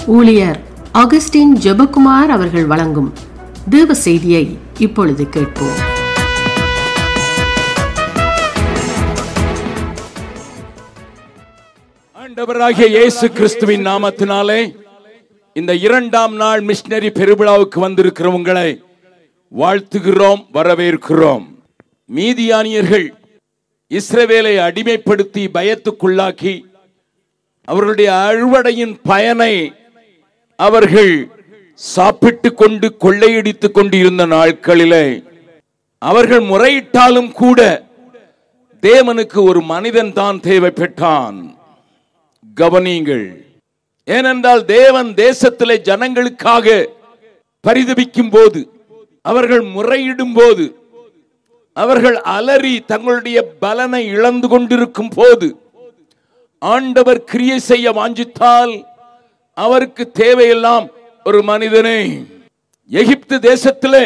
ஊழியர் ஆகஸ்டின் ஜெபக்குமார் அவர்கள் வழங்கும் தேவ செய்தியை இப்பொழுது கேட்போம் ஆண்டவராகிய இயேசு கிறிஸ்துவின் நாமத்தினாலே இந்த இரண்டாம் நாள் மிஷனரி பெருவிழாவுக்கு வந்திருக்கிற உங்களை வாழ்த்துகிறோம் வரவேற்கிறோம் மீதியானியர்கள் இஸ்ரவேலை அடிமைப்படுத்தி பயத்துக்குள்ளாக்கி அவர்களுடைய அறுவடையின் பயனை அவர்கள் சாப்பிட்டு கொண்டு கொள்ளையடித்துக் கொண்டிருந்த நாட்களிலே அவர்கள் முறையிட்டாலும் கூட தேவனுக்கு ஒரு மனிதன் தான் தேவைப்பட்டான் கவனியுங்கள் ஏனென்றால் தேவன் தேசத்திலே ஜனங்களுக்காக பரிதபிக்கும் போது அவர்கள் முறையிடும் போது அவர்கள் அலறி தங்களுடைய பலனை இழந்து கொண்டிருக்கும் போது ஆண்டவர் கிரியை செய்ய வாஞ்சித்தால் அவருக்கு தேவையெல்லாம் ஒரு மனிதனை எகிப்து தேசத்திலே